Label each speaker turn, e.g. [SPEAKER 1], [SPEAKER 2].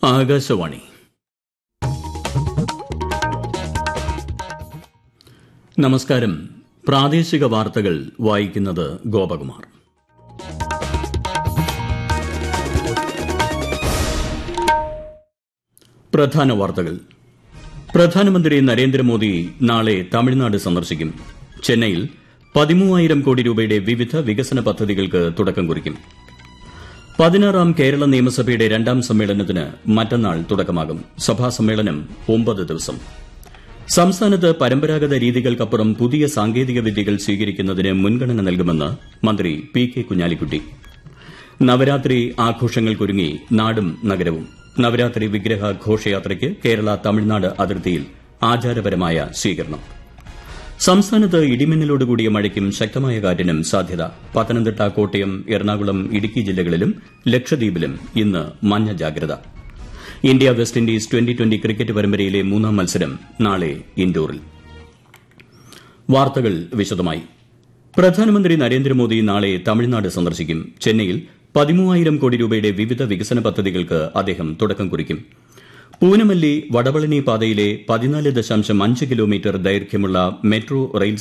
[SPEAKER 1] ആകാശവാണി നമസ്കാരം പ്രാദേശിക വാർത്തകൾ വായിക്കുന്നത് ഗോപകുമാർ പ്രധാന വാർത്തകൾ പ്രധാനമന്ത്രി നരേന്ദ്രമോദി നാളെ തമിഴ്നാട് സന്ദർശിക്കും ചെന്നൈയിൽ പതിമൂവായിരം കോടി രൂപയുടെ വിവിധ വികസന പദ്ധതികൾക്ക് തുടക്കം കുറിക്കും പതിനാറാം കേരള നിയമസഭയുടെ രണ്ടാം സമ്മേളനത്തിന് മറ്റന്നാൾ തുടക്കമാകും സഭാ സമ്മേളനം ഒമ്പത് ദിവസം സംസ്ഥാനത്ത് പരമ്പരാഗത രീതികൾക്കപ്പുറം പുതിയ സാങ്കേതിക വിദ്യകൾ സ്വീകരിക്കുന്നതിന് മുൻഗണന നൽകുമെന്ന് മന്ത്രി പി കെ കുഞ്ഞാലിക്കുട്ടി നവരാത്രി ആഘോഷങ്ങൾക്കൊരുങ്ങി നാടും നഗരവും നവരാത്രി വിഗ്രഹ ഘോഷയാത്രയ്ക്ക് കേരള തമിഴ്നാട് അതിർത്തിയിൽ ആചാരപരമായ സ്വീകരണം സംസ്ഥാനത്ത് ഇടിമിന്നലോടുകൂടിയ മഴയ്ക്കും ശക്തമായ കാറ്റിനും സാധ്യത പത്തനംതിട്ട കോട്ടയം എറണാകുളം ഇടുക്കി ജില്ലകളിലും ലക്ഷദ്വീപിലും ഇന്ന് മഞ്ഞ ജാഗ്രത India West Indies twenty twenty cricket പരമ്പരയിലെ മൂന്നാം മത്സരം നാളെ ഇൻഡോറിൽ വാർത്തകൾ വിശദമായി പ്രധാനമന്ത്രി നരേന്ദ്രമോദി നാളെ തമിഴ്നാട് സന്ദർശിക്കും ചെന്നൈയിൽ പതിമൂവായിരം കോടി രൂപയുടെ വിവിധ വികസന പദ്ധതികൾക്ക് അദ്ദേഹം തുടക്കം കുറിക്കും പൂനമല്ലി വടവളനി പാതയിലെ പതിനാല് ദശാംശം അഞ്ച് കിലോമീറ്റർ ദൈർഘ്യമുള്ള മെട്രോ റെയിൽ